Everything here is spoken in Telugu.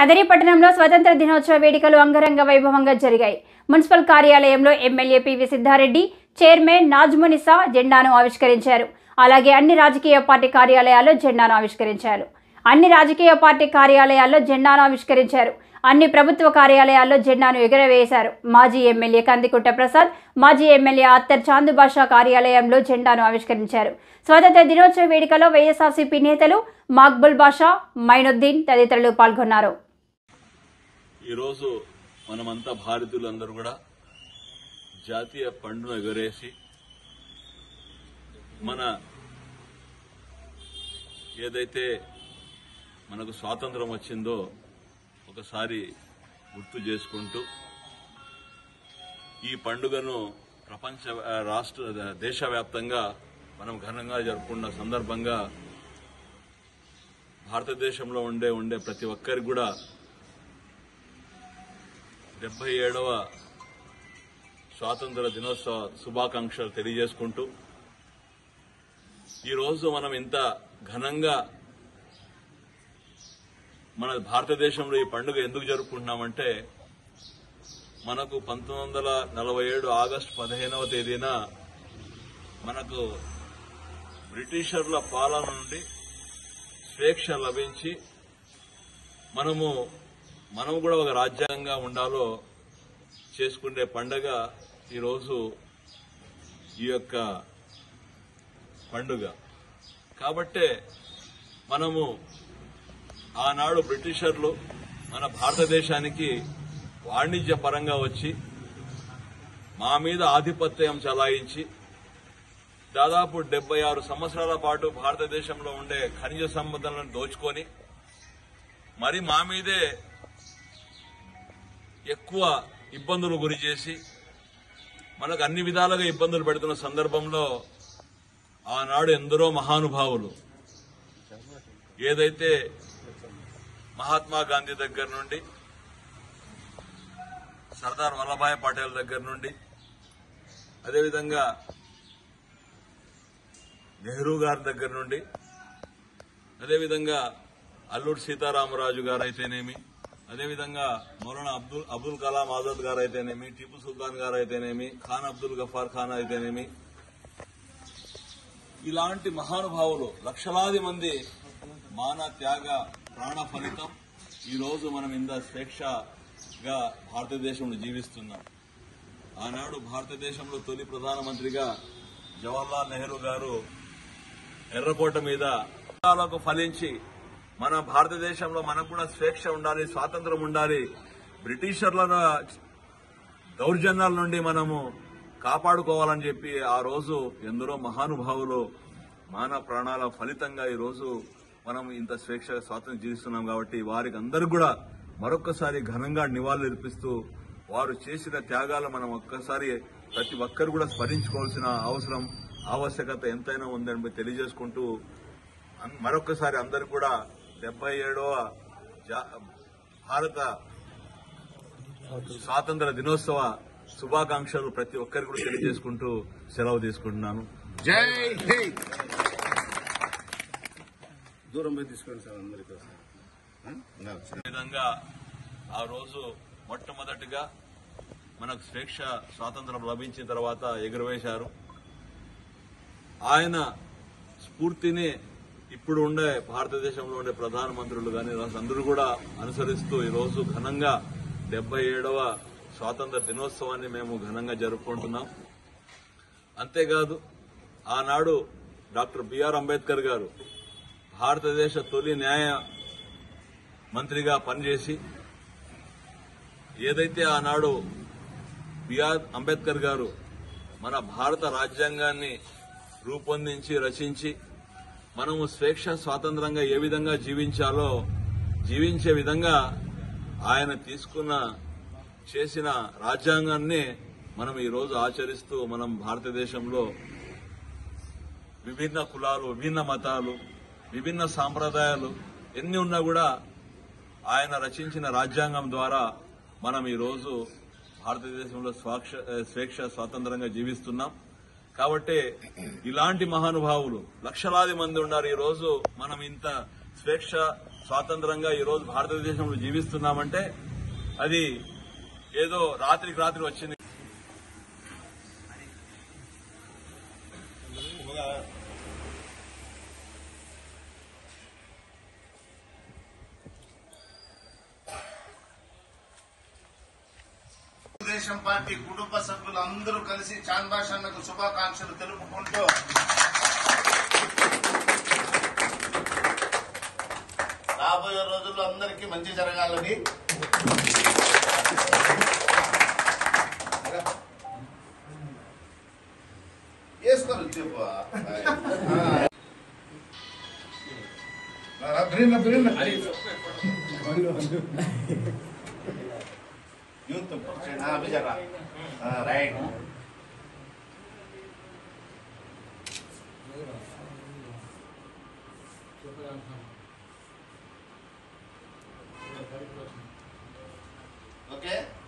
కదిరి పట్టణంలో స్వతంత్ర దినోత్సవ వేడుకలు అంగరంగ వైభవంగా జరిగాయి మున్సిపల్ కార్యాలయంలో ఎమ్మెల్యే పివి సిద్ధారెడ్డి చైర్మన్ నాజ్మునిసా జెండాను ఆవిష్కరించారు అలాగే అన్ని రాజకీయ పార్టీ కార్యాలయాల్లో జెండాను ఆవిష్కరించారు అన్ని రాజకీయ పార్టీ కార్యాలయాల్లో జెండాను ఆవిష్కరించారు అన్ని ప్రభుత్వ కార్యాలయాల్లో జెండాను ఎగురవేశారు మాజీ ఎమ్మెల్యే కందికుంట ప్రసాద్ మాజీ ఎమ్మెల్యే అత్తర్ చాందు బాషా కార్యాలయంలో జెండాను ఆవిష్కరించారు స్వాతంత్ర దినోత్సవ వేడుకలో వైఎస్ఆర్సీపీ నేతలు మక్బుల్ బాషా మైనుద్దీన్ తదితరులు పాల్గొన్నారు ఈరోజు మనమంతా భారతీయులందరూ కూడా జాతీయ పండును ఎగరేసి మన ఏదైతే మనకు స్వాతంత్రం వచ్చిందో ఒకసారి గుర్తు చేసుకుంటూ ఈ పండుగను ప్రపంచ ఆ, రాష్ట్ర దేశవ్యాప్తంగా మనం ఘనంగా జరుపుకున్న సందర్భంగా భారతదేశంలో ఉండే ఉండే ప్రతి ఒక్కరికి కూడా డెబ్బై ఏడవ స్వాతంత్ర దినోత్సవ శుభాకాంక్షలు తెలియజేసుకుంటూ ఈరోజు మనం ఇంత ఘనంగా మన భారతదేశంలో ఈ పండుగ ఎందుకు జరుపుకుంటున్నామంటే మనకు పంతొమ్మిది వందల నలభై ఏడు ఆగస్టు పదిహేనవ తేదీన మనకు బ్రిటిషర్ల పాలన నుండి స్వేచ్ఛ లభించి మనము మనం కూడా ఒక రాజ్యాంగంగా ఉండాలో చేసుకునే పండగ ఈరోజు ఈ యొక్క పండుగ కాబట్టే మనము ఆనాడు బ్రిటిషర్లు మన భారతదేశానికి వాణిజ్య పరంగా వచ్చి మా మీద ఆధిపత్యం చలాయించి దాదాపు డెబ్బై ఆరు సంవత్సరాల పాటు భారతదేశంలో ఉండే ఖనిజ సంపదలను దోచుకొని మరి మా మీదే ఎక్కువ ఇబ్బందులు గురి చేసి మనకు అన్ని విధాలుగా ఇబ్బందులు పెడుతున్న సందర్భంలో ఆనాడు ఎందరో మహానుభావులు ఏదైతే మహాత్మా గాంధీ దగ్గర నుండి సర్దార్ వల్లభాయ్ పటేల్ దగ్గర నుండి అదేవిధంగా నెహ్రూ గారి దగ్గర నుండి అదేవిధంగా అల్లూరు సీతారామరాజు గారు అయితేనేమి అదేవిధంగా మౌలానా అబ్దుల్ అబ్దుల్ కలాం ఆజాద్ గారు అయితేనేమి టిపు సుల్తాన్ గారు అయితేనేమి ఖాన్ అబ్దుల్ గఫార్ ఖాన్ అయితేనేమి ఇలాంటి మహానుభావులు లక్షలాది మంది మాన త్యాగ ప్రాణ ఫలితం ఈ రోజు మనం ఇంత స్వేచ్ఛగా భారతదేశంలో జీవిస్తున్నాం ఆనాడు భారతదేశంలో తొలి ప్రధానమంత్రిగా జవహర్లాల్ నెహ్రూ గారు ఎర్రకోట మీద లకు ఫలించి మన భారతదేశంలో మనకు కూడా స్వేచ్ఛ ఉండాలి స్వాతంత్రం ఉండాలి బ్రిటిషర్ల దౌర్జన్యాల నుండి మనము కాపాడుకోవాలని చెప్పి ఆ రోజు ఎందరో మహానుభావులు మానవ ప్రాణాల ఫలితంగా ఈ రోజు మనం ఇంత స్వేచ్ఛ స్వాతంత్రం జీవిస్తున్నాం కాబట్టి వారికి అందరికి కూడా మరొక్కసారి ఘనంగా నివాళులు అర్పిస్తూ వారు చేసిన త్యాగాలు మనం ఒక్కసారి ప్రతి ఒక్కరు కూడా స్మరించుకోవాల్సిన అవసరం ఆవశ్యకత ఎంతైనా ఉందని తెలియజేసుకుంటూ అన్- మరొక్కసారి అందరు కూడా డెబ్బై ఏడవ జా- భారత స్వాతంత్ర దినోత్సవ శుభాకాంక్షలు ప్రతి ఒక్కరికి కూడా తెలియజేసుకుంటూ సెలవు తీసుకుంటున్నాను జై హింద్ దూరం పోయి తీసుకోండి సార్ అందరికీ ఒకసారి. ఆ? ఉండాలి సార్. ఈ విధంగా ఆ రోజు మొట్టమొదటిగా మనకు స్వేచ్ఛ స్వాతంత్రం లభించిన తర్వాత ఎగురవేశారు ఆయన స్ఫూర్తిని ఇప్పుడు ఉండే భారతదేశంలో ఉండే ప్రధానమంత్రులు కానీ అందరూ కూడా అనుసరిస్తూ ఈ రోజు ఘనంగా డెబ్బై ఏడవ స్వాతంత్ర దినోత్సవాన్ని మేము ఘనంగా జరుపుకుంటున్నాం అంతేకాదు ఆనాడు డాక్టర్ బిఆర్ అంబేద్కర్ గారు భారతదేశ తొలి న్యాయ మంత్రిగా పనిచేసి ఏదైతే ఆనాడు బిఆర్ అంబేద్కర్ గారు మన భారత రాజ్యాంగాన్ని రూపొందించి రచించి మనము స్వేచ్ఛ స్వాతంత్రంగా ఏ విధంగా జీవించాలో జీవించే విధంగా ఆయన తీసుకున్న చేసిన రాజ్యాంగాన్ని మనం ఈ రోజు ఆచరిస్తూ మనం భారతదేశంలో విభిన్న కులాలు విభిన్న మతాలు విభిన్న సాంప్రదాయాలు ఎన్ని ఉన్నా కూడా ఆయన రచించిన రాజ్యాంగం ద్వారా మనం ఈ రోజు భారతదేశంలో స్వాక్ష స్వేచ్ఛ స్వాతంత్రంగా జీవిస్తున్నాం కాబట్టి ఇలాంటి మహానుభావులు లక్షలాది మంది ఉన్నారు ఈ రోజు మనం ఇంత స్వేచ్ఛ స్వాతంత్రంగా ఈ రోజు భారతదేశంలో జీవిస్తున్నామంటే అది ఏదో రాత్రికి రాత్రి వచ్చింది తెలుగుదేశం పార్టీ కుటుంబ సభ్యులు అందరూ కలిసి చాంద్బాష్ అన్నకు శుభాకాంక్షలు తెలుపుకుంటూ రాబోయే రోజుల్లో అందరికీ మంచి జరగాలని వేసుకోరు చెప్పు యూత్ అభి జరా రైట్ ఓకే